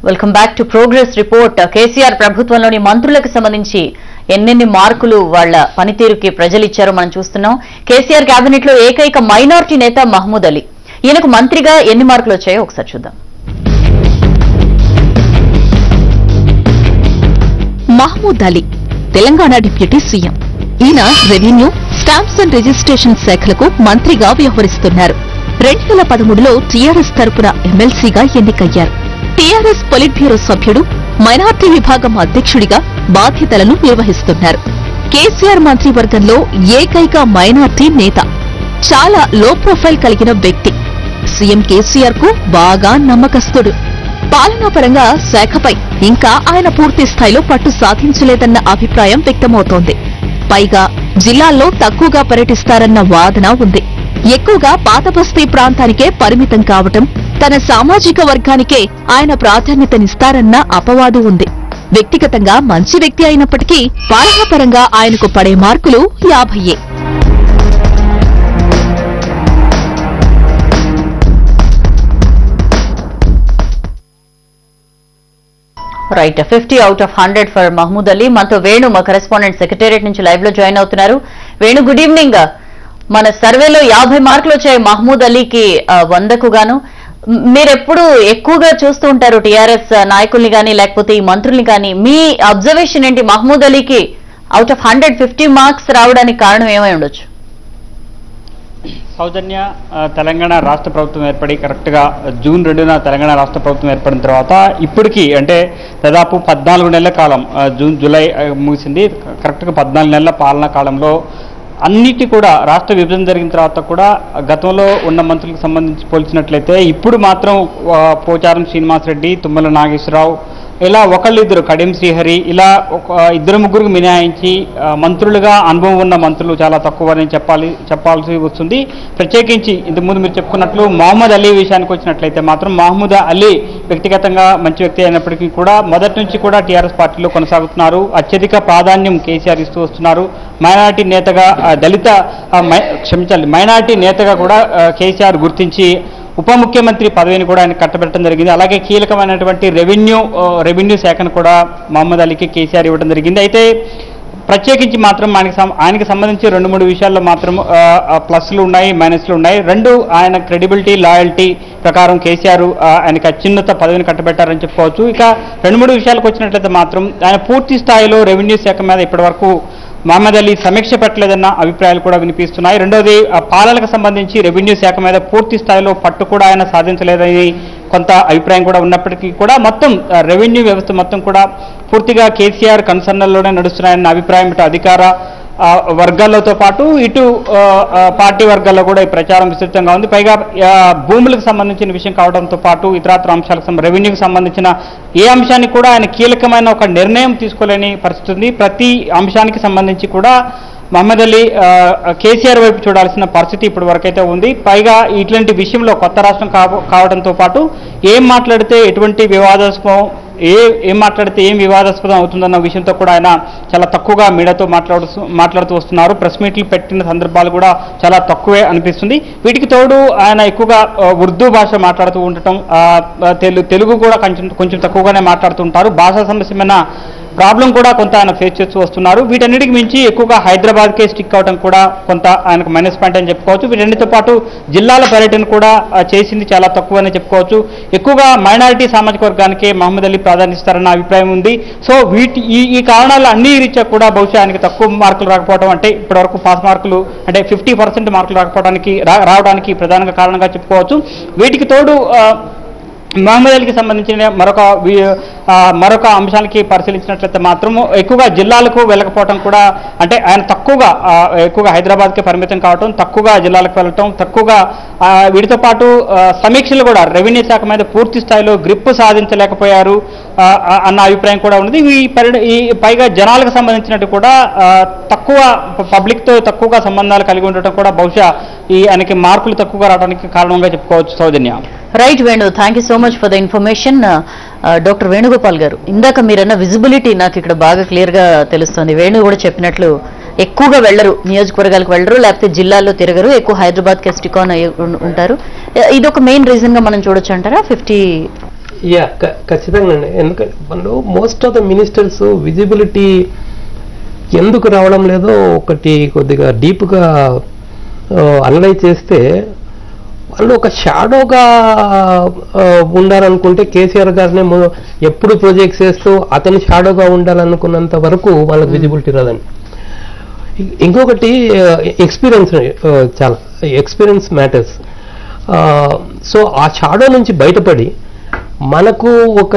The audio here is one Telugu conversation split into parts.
Welcome back to progress report KCR ప్రభుత్వంలోని మంత్రులకు సంబంధించి ఎన్నెన్ని మార్కులు వాళ్ళ పనితీరుకి ప్రజలు ఇచ్చారో మనం చూస్తున్నాం కేసీఆర్ కేబినెట్ లో ఏకైక మైనార్టీ నేత మహమూద్ అలీ ఈయనకు మంత్రిగా ఎన్ని మార్కులు వచ్చాయో ఒకసారి చూద్దాం మహమూద్ అలీ తెలంగాణ డిప్యూటీ సీఎం ఈయన రెవెన్యూ స్టాంప్స్ అండ్ రిజిస్ట్రేషన్ శాఖలకు మంత్రిగా వ్యవహరిస్తున్నారు రెండు వేల పదమూడులో టీఆర్ఎస్ తరపున ఎమ్మెల్సీగా ఎన్నికయ్యారు టీఆర్ఎస్ పొలిట్ బ్యూరో సభ్యుడు మైనార్టీ విభాగం అధ్యక్షుడిగా బాధ్యతలను నిర్వహిస్తున్నారు కేసీఆర్ మంత్రివర్గంలో ఏకైక మైనార్టీ నేత చాలా లో ప్రొఫైల్ కలిగిన వ్యక్తి సీఎం కేసీఆర్ కు బాగా నమ్మకస్తుడు పాలనాపరంగా శాఖపై ఇంకా ఆయన పూర్తి స్థాయిలో పట్టు సాధించలేదన్న అభిప్రాయం వ్యక్తమవుతోంది పైగా జిల్లాల్లో తక్కువగా పర్యటిస్తారన్న వాదన ఉంది ఎక్కువగా పాత బస్తీ ప్రాంతానికే పరిమితం కావటం తన సామాజిక వర్గానికే ఆయన ప్రాధాన్యతనిస్తారన్న అపవాదు ఉంది వ్యక్తిగతంగా మంచి వ్యక్తి అయినప్పటికీ పాలనాపరంగా ఆయనకు పడే మార్కులు యాభయ్యే right fifty out of hundred for Mahmood Ali మనతో వేణు మా కరెస్పాండెంట్ సెక్రటేరియట్ నుంచి లైవ్ లో జాయిన్ అవుతున్నారు వేణు గుడ్ ఈవినింగ్ మన సర్వేలో యాభై మార్కులు వచ్చాయి మహమూద్ అలీకి ఆ, వందకు గాను మ్, మీరెప్పుడు ఎక్కువగా చూస్తూ ఉంటారు టీఆర్ఎస్ నాయకుల్ని కానీ లేకపోతే ఈ మంత్రుల్ని కానీ మీ అబ్జర్వేషన్ ఏంటి మహమూద్ అలీకి out of hundred fifty marks రావడానికి కారణం ఏమై ఉండొచ్చు సౌజన్య ఆ, తెలంగాణ రాష్ట్ర ప్రభుత్వం ఏర్పడి కరెక్ట్గా జూన్ రెండున తెలంగాణ రాష్ట్ర ప్రభుత్వం ఏర్పడిన తర్వాత ఇప్పటికీ అంటే దాదాపు పద్నాలుగు నెలల కాలం ఆ, జూన్ జూలై ఆ, ముగిసింది కరెక్ట్గా పద్నాలుగు నెలల పాలనా కాలంలో అన్నిటి కూడా రాష్ట్ర విభజన జరిగిన తర్వాత కూడా గతంలో ఉన్న మంత్రులకు సంబంధించి పోల్చినట్లయితే ఇప్పుడు మాత్రం ఆ, పోచారం శ్రీనివాసరెడ్డి తుమ్మల నాగేశ్వరరావు ఇలా ఒకళ్ళిద్దరు కడియం శ్రీహరి ఇలా ఒక ఇద్దరు ముగ్గురికి మినహాయించి ఆ, మంత్రులుగా అనుభవం ఉన్న మంత్రులు చాలా తక్కువ అని చెప్పాలి చెప్పాల్సి వస్తుంది ప్రత్యేకించి ఇంతకుముందు మీరు చెప్పుకున్నట్లు మహమ్మద్ అలీ విషయానికి వచ్చినట్లయితే మాత్రం మహమ్మద్ అలీ వ్యక్తిగతంగా మంచి వ్యక్తి అయినప్పటికీ కూడా మొదటి నుంచి కూడా టీఆర్ఎస్ పార్టీలో కొనసాగుతున్నారు అత్యధిక ప్రాధాన్యం కేసీఆర్ ఇస్తూ వస్తున్నారు మైనార్టీ నేతగా ఆ, దళిత ఆ, మై- క్షమించాలి మైనార్టీ నేతగా కూడా ఆ, కేసీఆర్ గుర్తించి ఉప ముఖ్యమంత్రి పదవిని కూడా ఆయన కట్టబెట్టడం జరిగింది అలాగే కీలకమైనటువంటి రెవెన్యూ ఆ, రెవెన్యూ శాఖను కూడా మహమ్మద్ అలీకి కేసీఆర్ ఇవ్వడం జరిగింది అయితే ప్రత్యేకించి మాత్రం ఆయనకి సం- ఆయనకి సంబంధించి రెండు మూడు విషయాల్లో మాత్రం ఆ, ఆ, ప్లస్లు ఉన్నాయి మైనస్లు ఉన్నాయి రెండు ఆయన క్రెడిబిలిటీ లాయల్టీ ప్రకారం కేసీఆర్ ఆ, ఆయనకి అత్యున్నత పదవిని కట్టబెట్టారని చెప్పుకోవచ్చు ఇక రెండు మూడు విషయాలకు వచ్చినట్లయితే మాత్రం ఆయన పూర్తి స్థాయిలో రెవెన్యూ శాఖ మీద ఇప్పటివరకు మహమ్మద్ అలీ సమీక్ష పెట్టలేదన్న అభిప్రాయాలు కూడా వినిపిస్తున్నాయి రెండోది ఆ పాలనకు సంబంధించి రెవెన్యూ శాఖ మీద పూర్తి స్థాయిలో పట్టు కూడా ఆయన సాధించలేదని కొంత అభిప్రాయం కూడా ఉన్నప్పటికీ కూడా మొత్తం ఆ, రెవెన్యూ వ్యవస్థ మొత్తం కూడా పూర్తిగా కేసీఆర్ కన్సర్న్లోనే నడుస్తున్నాయన్న అభిప్రాయం ఇటు అధికార ఆ, వర్గాలతో పాటు ఇటు ఆ, ఆ, పార్టీ వర్గాల్లో కూడా ఈ ప్రచారం విస్తృతంగా ఉంది పైగా ఆ, భూములకు సంబంధించిన విషయం కావడంతో పాటు ఇతరత్ర అంశాలకు సంబ- రెవెన్యూకి సంబంధించిన ఏ అంశానికి కూడా ఆయన కీలకమైన ఒక నిర్ణయం తీసుకోలేని పరిస్థితి ఉంది ప్రతి అంశానికి సంబంధించి కూడా మహమ్మద్ అలీ ఆ, కేసీఆర్ వైపు చూడాల్సిన పరిస్థితి ఇప్పటి వరకైతే ఉంది పైగా ఇట్లాంటి విషయంలో కొత్త రాష్ట్రం కావ- కావడంతో పాటు ఏం మాట్లాడితే ఎటువంటి వివాదాస్పదం ఏ ఏం మాట్లాడితే ఏం వివాదాస్పదం అవుతుందన్న విషయంతో కూడా ఆయన చాలా తక్కువగా మీడియాతో మాట్లాడు మాట్లాడుతూ వస్తున్నారు ప్రెస్ మీట్లు పెట్టిన సందర్భాలు కూడా చాలా తక్కువే అనిపిస్తుంది వీటికి తోడు ఆయన ఎక్కువగా ఆ, ఉర్దూ భాష మాట్లాడుతూ ఉండటం ఆ, తెలు తెలుగు కూడా కొంచెం కొంచెం తక్కువగానే మాట్లాడుతుంటారు భాషా సమస్యమైన ప్రాబ్లం కూడా కొంత ఆయన ఫేస్ చేస్తూ వస్తున్నారు వీటన్నిటికి మించి ఎక్కువగా హైదరాబాద్కే స్టిక్ అవడం కూడా కొంత ఆయనకు మైనస్ పాయింట్ అని చెప్పుకోవచ్చు వీటన్నిటితో పాటు జిల్లాల పర్యటన కూడా ఆ, చేసింది చాలా తక్కువ అని చెప్పుకోవచ్చు ఎక్కువగా మైనారిటీ సామాజిక వర్గానికి మహమ్మద్ అలీ ప్రాధాన్యస్తారన్న అభిప్రాయం ఉంది సో వీటి ఈ ఈ కారణాలు అన్ని రీత్యా కూడా బహుశా ఆయనకి తక్కువ మార్కులు రాకపోవడం అంటే ఇప్పటివరకు పాస్ మార్కులు అంటే ఫిఫ్టీ పర్సెంట్ మార్కులు రాకపోవడానికి రా- రావడానికి ప్రధానంగా కారణంగా చెప్పుకోవచ్చు వీటికి తోడు ఆ, మహమ్మద్ అలీకి సంబంధించిన మరొక వి- ఆ, మరొక అంశానికి పరిశీలించినట్లయితే మాత్రం ఎక్కువగా జిల్లాలకు వెళ్ళకపోవడం కూడా అంటే ఆయన తక్కువగా ఆ, ఎక్కువగా హైదరాబాద్కి పరిమితం కావటం తక్కువగా జిల్లాలకు వెళ్ళటం తక్కువగా ఆ, వీటితో పాటు ఆ, సమీక్షలు కూడా రెవెన్యూ శాఖ మీద పూర్తి స్థాయిలో గ్రిప్ సాధించలేకపోయారు ఆ, ఆ, అన్న అభిప్రాయం కూడా ఉంది ఈ పరి ఈ పైగా జనాలకు సంబంధించినట్టు కూడా ఆ, తక్కువ పబ్లిక్తో తక్కువగా సంబంధాలు కలిగి ఉండటం కూడా బహుశా ఈ ఆయనకి మార్కులు తక్కువగా రావడానికి కారణంగా చెప్పుకోవచ్చు Soujanya right Venu thank you so much for the information doctor Venugopal garu ఇందాక మీరన్న విజిబిలిటీ నాకు ఇక్కడ బాగా క్లియర్ గా తెలుస్తుంది వేణు కూడా చెప్పినట్లు ఎక్కువగా వెళ్ళరు నియోజకవర్గాలకు వెళ్ళరు లేకపోతే జిల్లాల్లో తిరగరు ఎక్కువ హైదరాబాద్ కి స్టిక్ ఆన్ అయ్యి ఉం- ఉంటారు ఇది ఒక మెయిన్ రీజన్ గా మనం చూడొచ్చు అంటారా ఫిఫ్టీ యా ఖచ్చితంగా అండి ఎందుకంటే వాళ్ళు most of the ministers visibility ఎందుకు రావడం లేదో ఒకటి కొద్దిగా డీప్గా అనలైజ్ చేస్తే వాళ్ళు ఒక షాడోగా ఉండాలనుకుంటే కేసీఆర్ గారిని మొ- ఎప్పుడు ప్రొజెక్ట్ చేస్తూ అతని షాడోగా ఉండాలనుకున్నంత వరకు వాళ్ళకి విజిబిలిటీ రాదండి ఇ- ఇంకొకటి ఎక్స్పీరియన్స్ చాలా ఎక్స్పీరియన్స్ మ్యాటర్స్ సో ఆ షాడో నుంచి బయటపడి మనకు ఒక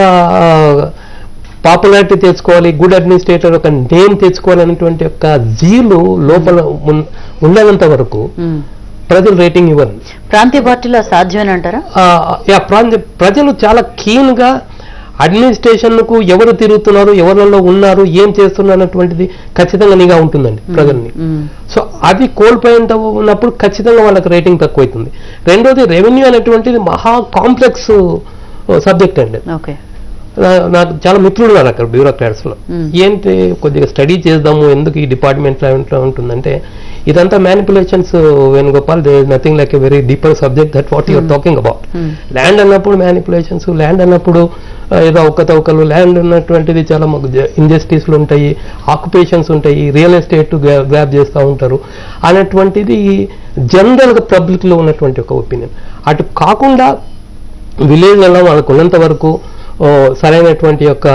పాపులారిటీ తెచ్చుకోవాలి గుడ్ అడ్మినిస్ట్రేటర్ ఒక నేమ్ తెచ్చుకోవాలనేటువంటి ఒక జీలు లోపల ఉన్- ఉన్నంత వరకు మ్మ్. ప్రజలు రేటింగ్ ఇవ్వరు ప్రాంతీయ పార్టీలో సాధ్యమని అంటారా ఆ, యా, ప్రాంత ప్రజలు చాలా keen గా అడ్మినిస్ట్రేషన్ కు ఎవరు తిరుగుతున్నారు ఎవరిలో ఉన్నారు ఏం చేస్తున్నారు అన్నటువంటిది ఖచ్చితంగా నిఘా ఉంటుందండి ప్రజల్ని మ్మ్. సో అది కోల్పోయేంత ఉన్నప్పుడు ఖచ్చితంగా వాళ్ళకి రేటింగ్ తక్కువ అవుతుంది రెండోది రెవెన్యూ అనేటువంటిది మహా కాంప్లెక్స్ సబ్జెక్ట్ అండి ఓకే నా- నాకు చాలా మిత్రులు ఉన్నారు అక్కడ బ్యూరోక్రాట్స్ లో Hmm. ఏంటి కొద్దిగా స్టడీ చేద్దాము ఎందుకు ఈ డిపార్ట్మెంట్ లో ఇంట్లో ఉంటుందంటే ఇదంతా manipulations Venugopal they nothing like a very deeper subject that what you're talking about Hmm. Land అన్నప్పుడు మ్యానిపులేషన్స్ ల్యాండ్ అన్నప్పుడు ఆ, ఏదో ఒక్కతొక్కలు ల్యాండ్ ఉన్నటువంటిది చాలా మాకు ఇండస్ట్రీస్లు ఉంటాయి ఆక్యుపేషన్స్ ఉంటాయి రియల్ ఎస్టేట్ గ్రాప్ చేస్తూ ఉంటారు అనేటువంటిది జనరల్గా పబ్లిక్లో ఉన్నటువంటి ఒక ఒపీనియన్ అటు కాకుండా విలేజ్లలో వాళ్ళకు ఉన్నంత వరకు ఓ, సరైనటువంటి యొక్క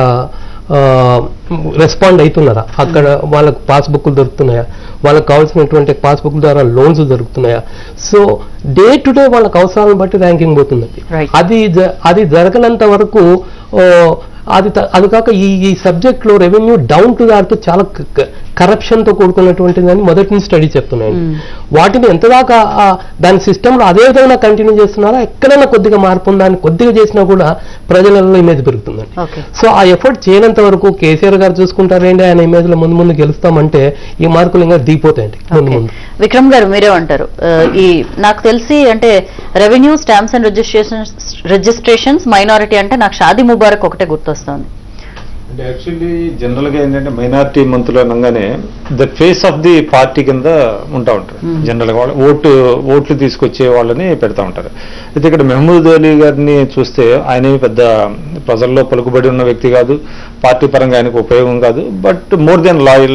రెస్పాండ్ అవుతున్నారా అక్కడ వాళ్ళకు పాస్బుక్లు దొరుకుతున్నాయా వాళ్ళకి కావాల్సినటువంటి పాస్బుక్ ద్వారా లోన్స్ దొరుకుతున్నాయా సో డే టు డే వాళ్ళకి అవసరాలను బట్టి ర్యాంకింగ్ పోతుందండి Right. అది జ- అది జరగనంత వరకు ఓ, అది త- అది కాక ఈ ఈ సబ్జెక్ట్ లో రెవెన్యూ డౌన్ టు దాట్ చాలా కరప్షన్ తో కూడుకున్నటువంటిదని మొదటి నుంచి స్టడీ చెప్తున్నాయండి Mm. వాటిని ఎంత దాకా ఆ, దాని సిస్టమ్ లో అదే విధంగా కంటిన్యూ చేస్తున్నారా ఎక్కడైనా కొద్దిగా మార్పు ఉందా అని కొద్దిగా చేసినా కూడా ప్రజలలో ఇమేజ్ పెరుగుతుందండి ఓకే సో ఆ ఎఫర్ట్ చేయనంత వరకు కేసీఆర్ గారు చూసుకుంటారేంటి ఆయన ఇమేజ్ లో ముందు ముందు గెలుస్తామంటే ఈ మార్కులు ఇంకా దిగిపోతాయండి ముందు ఓకే. ముందు విక్రమ్ గారు మీరేమంటారు ఆ, ఈ నాకు తెలిసి అంటే revenue stamps and registrations registrations minority అంటే నాకు షాదీ ముబారక్ ఒకటే గుర్తొస్తుంది అంటే యాక్చువల్లీ జనరల్ గా ఏంటంటే మైనారిటీ మంత్రులు అనగానే the face of the party కింద ఉంటా ఉంటారు జనరల్ గా వాళ్ళు ఓటు ఓట్లు తీసుకొచ్చే వాళ్ళని పెడతా ఉంటారు అయితే ఇక్కడ మెహమూద్ అలీ గారిని చూస్తే ఆయన పెద్ద ప్రజల్లో పలుకుబడి ఉన్న వ్యక్తి కాదు పార్టీ పరంగా ఆయనకు ఉపయోగం కాదు బట్ మోర్ దెన్ లాయల్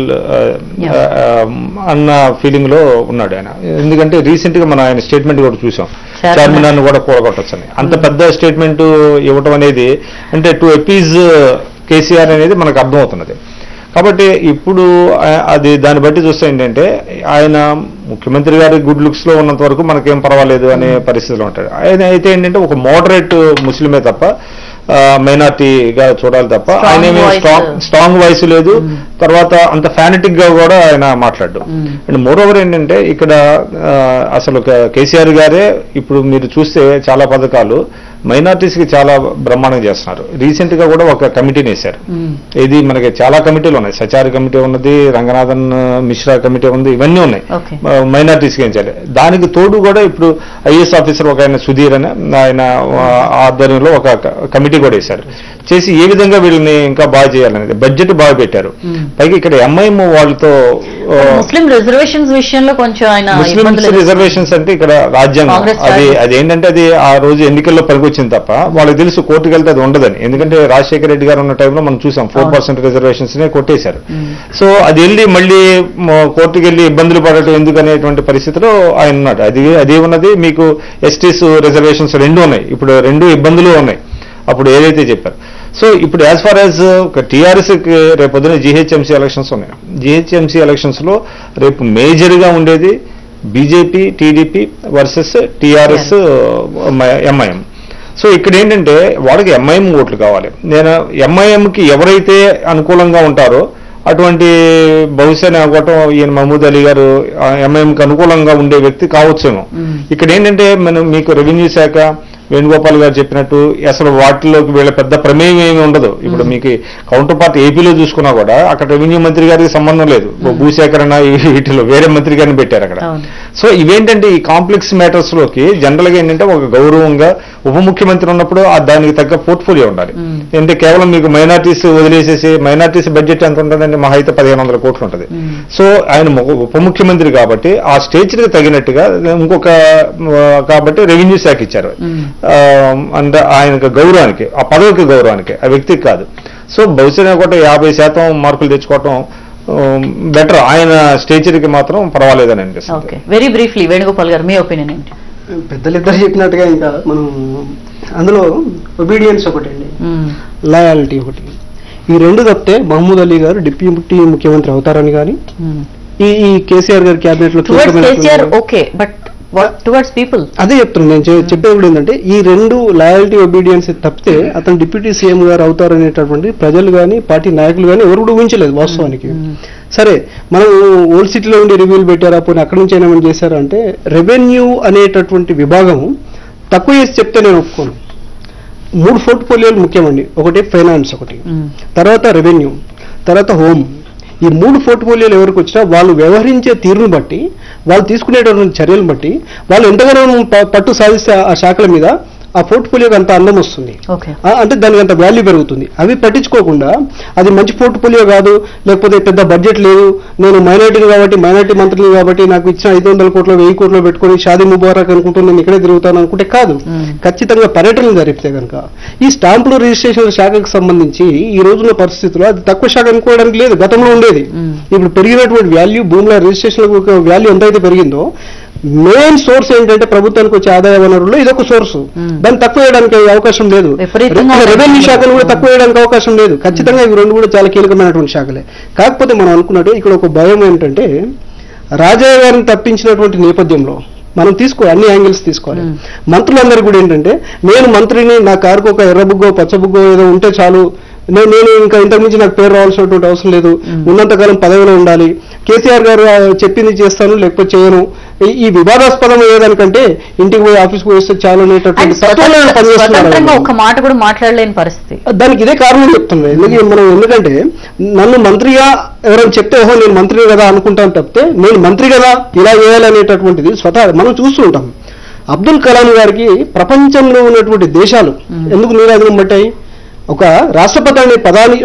అన్న ఫీలింగ్ లో ఉన్నాడు ఆయన ఎందుకంటే రీసెంట్ గా మనం ఆయన స్టేట్మెంట్ కూడా చూసాం Chairman. చైర్మన్ నన్ను కూడా కూడగొట్టొచ్చని అంత పెద్ద స్టేట్మెంట్ ఇవ్వటం అనేది అంటే టు ఎపీజ్ కేసీఆర్ అనేది మనకు అర్థమవుతున్నది కాబట్టి ఇప్పుడు ఆ- అది దాన్ని బట్టి చూస్తే ఏంటంటే ఆయన ముఖ్యమంత్రి గారి గుడ్ లుక్స్ లో ఉన్నంత వరకు మనకేం పర్వాలేదు అనే పరిస్థితిలో ఉంటాడు ఆయన అయితే ఏంటంటే ఒక మోడరేట్ ముస్లిమే తప్ప మైనార్టీగా చూడాలి తప్ప Strong ఆయన ఏమీ voice. స్ట్రాంగ్ స్ట్రాంగ్ వాయిస్ లేదు తర్వాత అంత ఫ్యానటిక్ గా కూడా ఆయన మాట్లాడు అండ్ మోర్ ఓవర్ ఏంటంటే ఇక్కడ ఆ, అసలు క- కేసీఆర్ గారే ఇప్పుడు మీరు చూస్తే చాలా పథకాలు మైనార్టీస్ కి చాలా బ్రహ్మాండంగా చేస్తున్నారు రీసెంట్ గా కూడా ఒక కమిటీని వేశారు ఇది మనకి చాలా కమిటీలు ఉన్నాయి సచారి కమిటీ ఉన్నది రంగనాథన్ మిశ్రా కమిటీ ఉంది ఇవన్నీ ఉన్నాయి Okay. మైనార్టీస్కి ఏం చేయాలి దానికి తోడు కూడా ఇప్పుడు ఐఏఎస్ ఆఫీసర్ ఒక ఆయన సుధీర్ అని ఆయన ఆ, ఆధ్వర్యంలో ఒక క- కమిటీ కూడా వేశారు చేసి ఏ విధంగా వీళ్ళని ఇంకా బాగా చేయాలనేది బడ్జెట్ బాగా పెట్టారు పైగా ఇక్కడ ఎంఐఎం వాళ్ళతో ఆ, ముస్లిం రిజర్వేషన్స్ విషయంలో కొంచెం ఆయన ముస్లిమ్స్ ఇబ్బందులు రిజర్వేషన్స్ అంటే ఇక్కడ రాజ్యాంగం కాంగ్రెస్ అది పార్టీ. అది ఏంటంటే అది ఆ రోజు ఎన్నికల్లో పనికొచ్చింది తప్ప వాళ్ళకి తెలుసు కోర్టుకు వెళ్తే అది ఉండదని ఎందుకంటే రాజశేఖర రెడ్డి గారు ఉన్న టైంలో మనం చూసాం ఫోర్ పర్సెంట్ రిజర్వేషన్స్ నే కొట్టేశారు సో అది వెళ్ళి మళ్ళీ మ- కోర్టుకు వెళ్ళి ఇబ్బందులు పడటం ఎందుకు అనేటువంటి పరిస్థితిలో ఆయన ఉన్నాడు అది అది ఉన్నది మీకు ఎస్టీస్ రిజర్వేషన్స్ రెండు ఉన్నాయి ఇప్పుడు రెండు ఇబ్బందులు ఉన్నాయి అప్పుడు ఏదైతే చెప్పారు సో ఇప్పుడు యాజ్ ఫార్ యాజ్ టీఆర్ఎస్ రేపు పొద్దున జిహెచ్ఎంసీ ఎలక్షన్స్ ఉన్నాయి జిహెచ్ఎంసీ ఎలక్షన్స్ లో రేపు మేజర్ గా ఉండేది BJP TDP versus TRS MIM so ఇక్కడ ఏంటంటే వాళ్ళకి ఎంఐఎం ఓట్లు కావాలి నేను ఎంఐఎంకి ఎవరైతే అనుకూలంగా ఉంటారో అటువంటి బహుశా నేను అనుకోవటం ఈయన మహమూద్ అలీ గారు ఎంఐఎంకి అనుకూలంగా ఉండే వ్యక్తి కావచ్చేమో ఇక్కడ ఏంటంటే మనం మీకు రెవెన్యూ శాఖ వేణుగోపాల్ గారు చెప్పినట్టు అసలు వాటిలోకి వీళ్ళ పెద్ద ప్రమేయం ఏమి ఉండదు ఇప్పుడు మీకు కౌంటర్ పార్ట్ ఏపీలో చూసుకున్నా కూడా అక్కడ రెవెన్యూ మంత్రి గారికి సంబంధం లేదు భూసేకరణ ఈ- వీటిలో వేరే మంత్రి గారిని పెట్టారు అక్కడ అవును. సో ఇవేంటంటే ఈ కాంప్లెక్స్ మ్యాటర్స్ లోకి జనరల్ గా ఏంటంటే ఒక గౌరవంగా ఉప ముఖ్యమంత్రి ఉన్నప్పుడు ఆ దానికి తగ్గ పోర్ట్ఫోలియో ఉండాలి అంటే కేవలం మీకు మైనార్టీస్ వదిలేసేసి మైనార్టీస్ బడ్జెట్ ఎంత ఉంటుందండి మహా అయితే పదిహేను వందల కోట్లు ఉంటుంది సో ఆయన ఒక ఉప ముఖ్యమంత్రి కాబట్టి ఆ స్టేజ్ కి తగినట్టుగా ఇంకొక ఆ, కాబట్టి రెవెన్యూ శాఖ ఇచ్చారు ఆ, అంటే ఆయనకు గౌరవానికి ఆ పదవికి గౌరవానికి ఆ వ్యక్తికి కాదు సో బహుశా కూడా యాభై శాతం మార్కులు తెచ్చుకోవటం బెటర్ ఆయన స్టేచర్కి మాత్రం పర్వాలేదని అనిపిస్తుంది ఓకే వెరీ బ్రీఫ్లీ వేణుగోపాల్ గారు మీ ఒపీనియన్ ఏంటి పెద్దలిద్దరు చెప్పినట్టుగా ఇంకా మనం అందులో ఒబీడియన్స్ ఒకటి అండి మ్మ్. లాయాలిటీ ఒకటి ఈ రెండు తప్పితే మహమూద్ అలీ గారు డిప్యూటీ ముఖ్యమంత్రి అవుతారని కానీ మ్మ్. ఈ ఈ కేసీఆర్ గారి క్యాబినెట్ లో టువర్డ్స్ కీలకమైనటువంటి- KCR okay but what towards people అదే చెప్తున్నాను నేను చె- చెప్పేది కూడా ఏంటంటే ఈ రెండు లాయల్టీ ఒబీడియన్స్ తప్పితే అతను డిప్యూటీ సీఎం గారు అవుతారనేటటువంటి ప్రజలు కానీ పార్టీ నాయకులు కానీ ఎవరు కూడా ఊహించలేదు వాస్తవానికి సరే మనం ఓల్డ్ సిటీలో ఉండి రివ్యూలు పెట్టారా పోనీ అక్కడి నుంచి ఏమైనా చేశారా అంటే రెవెన్యూ అనేటటువంటి విభాగం తక్కువ చేసి చెప్తే నేను ఒప్పుకోను మూడు పోర్ట్ఫోలియోలు ముఖ్యమండి ఒకటి ఫైనాన్స్ ఒకటి తర్వాత రెవెన్యూ తర్వాత హోమ్ ఈ మూడు పోర్ట్ఫోలియోలు ఎవరికి వచ్చినా వాళ్ళు వ్యవహరించే తీరును బట్టి వాళ్ళు తీసుకునేటటువంటి చర్యలను బట్టి వాళ్ళు ఎంతగానో ప- పట్టు సాధిస్తే ఆ శాఖల మీద ఆ పోర్ట్ఫోలియోకి అంత అందం వస్తుంది ఓకే ఆ, అంటే దానికి అంత వాల్యూ పెరుగుతుంది అవి పట్టించుకోకుండా అది మంచి పోర్ట్ఫోలియో కాదు లేకపోతే పెద్ద బడ్జెట్ లేదు నేను మైనార్టీని కాబట్టి మైనార్టీ మంత్రిని కాబట్టి నాకు ఇచ్చిన ఐదు వందల కోట్లు వెయ్యి కోట్లు పెట్టుకొని షాదీ ముబారక్ అనుకుంటూ నేను ఇక్కడే తిరుగుతాను అనుకుంటే కాదు ఖచ్చితంగా పర్యటనలు జరిపితే కనుక ఈ స్టాంపులు రిజిస్ట్రేషన్ శాఖకు సంబంధించి ఈ రోజున్న పరిస్థితుల్లో అది తక్కువ శాఖ అనుకోవడానికి లేదు గతంలో ఉండేది ఇప్పుడు పెరిగినటువంటి వాల్యూ భూముల రిజిస్ట్రేషన్ వాల్యూ ఎంతైతే పెరిగిందో మెయిన్ సోర్స్ ఏంటంటే ప్రభుత్వానికి వచ్చే ఆదాయ వనరుల్లో ఇదొక సోర్స్ దాన్ని తక్కువ వేయడానికి అవకాశం లేదు విపరీతంగా రెవెన్యూ శాఖను కూడా తక్కువ వేయడానికి అవకాశం లేదు ఖచ్చితంగా ఇవి రెండు కూడా చాలా కీలకమైనటువంటి శాఖలే కాకపోతే మనం అనుకున్నట్టు ఇక్కడ ఒక భయం ఏంటంటే రాజయ్య గారిని తప్పించినటువంటి నేపథ్యంలో మనం తీసుకో అన్ని యాంగిల్స్ తీసుకోవాలి మంత్రులందరూ కూడా ఏంటంటే నేను మంత్రిని నా కారుకు ఒక ఎర్రబుగ్గో పచ్చబుగ్గో ఏదో ఉంటే చాలు నేను నేను ఇంకా ఇంతకుమించి నాకు పేరు రావాల్సినటువంటి అవసరం లేదు ఉన్నంతకాలం పదవిలో ఉండాలి కేసీఆర్ గారు ఆ, చెప్పింది చేస్తాను లేకపోతే చేయను ఈ- ఈ వివాదాస్పదం అయ్యేదానికంటే ఇంటికి పోయి ఆఫీస్కి పోయి వస్తే చాలు అండ్ అనేటటువంటి తత్వంలో ఆయన స్వతంత్రంగా పనిచేస్తున్నారు ఒక్క మాట కూడా మాట్లాడలేని పరిస్థితి దానికి ఇదే కారణం చెప్తున్నా ఎందుకంటే మనం ఎందుకంటే నన్ను మంత్రిగా ఎవరైనా చెప్తే ఓహో నేను మంత్రి కదా అనుకుంటాను తప్పితే నేను మంత్రి కదా ఇలా చేయాలనేటటువంటిది స్వతహా మనం చూస్తూ ఉంటాం అబ్దుల్ కలాం గారికి ప్రపంచంలో ఉన్నటువంటి దేశాలు ఎందుకు నీరాజనం పట్టాయి ఒక రాష్ట్రపతి అనే పదాన్ని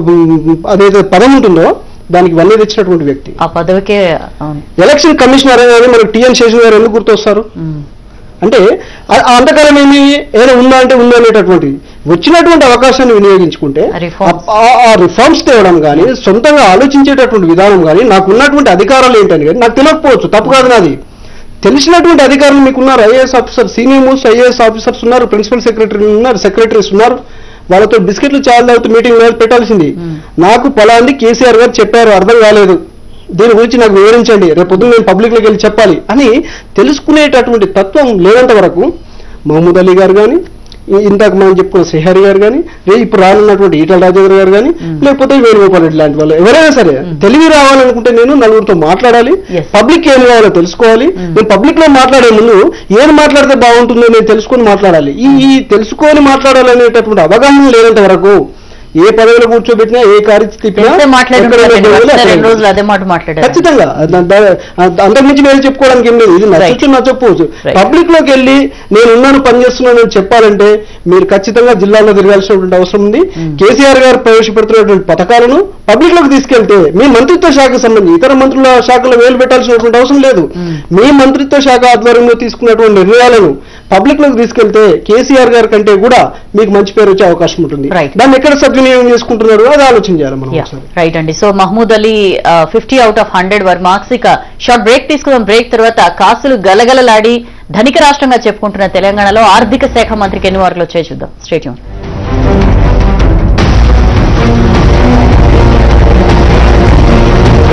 అదైతే పదం ఉంటుందో దానికి వన్నీ తెచ్చినటువంటి వ్యక్తి ఆ పదవికే అవును ఎలక్షన్ కమిషనర్ అనేది మనకు టిఎన్ శేషన్ గారు ఎందుకు గుర్తొస్తారు మ్మ్. అంటే ఆ- ఆ అంతకాలం ఏమి ఏదో ఉందా అంటే ఉందా అనేటటువంటిది వచ్చినటువంటి అవకాశాన్ని వినియోగించుకుంటే Reforms. ఆ- ఆ రిఫార్మ్స్ తేవడం కానీ సొంతంగా ఆలోచించేటటువంటి విధానం కానీ నాకు ఉన్నటువంటి అధికారాలు ఏంటని కానీ నాకు తెలియకపోవచ్చు తప్పు కాదు నాది తెలిసినటువంటి అధికారులు మీకున్నారు IAS officer senior most IAS officers ఉన్నారు ప్రిన్సిపల్ సెక్రటరీ ఉన్నారు సెక్రటరీస్ ఉన్నారు వాళ్ళతో బిస్కెట్లు చాలా తాగుతూ మీటింగ్ పెట్టాల్సింది నాకు పలాంది కేసీఆర్ గారు చెప్పారు అర్థం కాలేదు దీని గురించి నాకు వివరించండి రేపు పొద్దున్న నేను పబ్లిక్లోకి వెళ్ళి చెప్పాలి అని తెలుసుకునేటటువంటి తత్వం లేనంత వరకు మహమూద్ అలీ గారు కానీ ఇందాక మనం చెప్పుకున్న శ్రీహరి గారు కానీ ఇప్పుడు రానున్నటువంటి ఈటల రాజేంద్ర గారు కానీ లేకపోతే వేణుగోపాల్ రెడ్డి లాంటి వాళ్ళు ఎవరైనా సరే తెలివి రావాలనుకుంటే నేను నలుగురితో మాట్లాడాలి Yes. పబ్లిక్ ఏం కావాలో తెలుసుకోవాలి నేను పబ్లిక్ లో మాట్లాడే ముందు ఏది మాట్లాడితే బాగుంటుందో నేను తెలుసుకొని మాట్లాడాలి ఈ ఈ తెలుసుకొని మాట్లాడాలనేటటువంటి అవగాహన లేనంత వరకు ఏ పదవిలో కూర్చోబెట్టినా ఏ కార్య తిప్పినా తెలిసే మాట్లాడుతున్నారు ఎక్కడైనా రెండు పోయినా రెండు అక్కడ రోజులు అదే మాట మాట్లాడారు ఖచ్చితంగా ద- ద- అంత- అంతకుమించి నేను చెప్పుకోవడానికి ఏం లేదు ఇది నచ్చచ్చు నచ్చకపోవచ్చు Right. పబ్లిక్ లోకి వెళ్ళి నేను ఉన్నాను పనిచేస్తున్నాను అని చెప్పాలంటే మీరు ఖచ్చితంగా జిల్లాలో తిరగాల్సినటువంటి అవసరం ఉంది కేసీఆర్ గారు ప్రవేశపెడుతున్నటువంటి పథకాలను పబ్లిక్ లోకి తీసుకెళ్తే మీ మంత్రిత్వ శాఖకు సంబంధించి ఇతర మంత్రుల శాఖలో వేలు పెట్టాల్సినటువంటి అవసరం లేదు మీ మంత్రిత్వ శాఖ ఆధ్వర్యంలో తీసుకున్నటువంటి నిర్ణయాలను పబ్లిక్ లోకి తీసుకెళ్తే కేసీఆర్ గారి కంటే కూడా మీకు మంచి పేరు వచ్చే అవకాశం ఉంటుంది Right. దాన్ని ఎక్కడ సద్వినియోగం చేసుకుంటున్నారు అది ఆలోచన చేయాలి మనం యా ఒకసారి రైట్ అండి so Mahmood Ali fifty out of hundred for marks ఇక షార్ట్ బ్రేక్ తీసుకుందాం బ్రేక్ తర్వాత కాసులు గలగలలాడి ధనిక రాష్ట్రంగా చెప్పుకుంటున్న తెలంగాణలో ఆర్థిక శాఖ మంత్రికి ఎన్ని మార్కులు వచ్చాయి చూద్దాం స్టేట్యూన్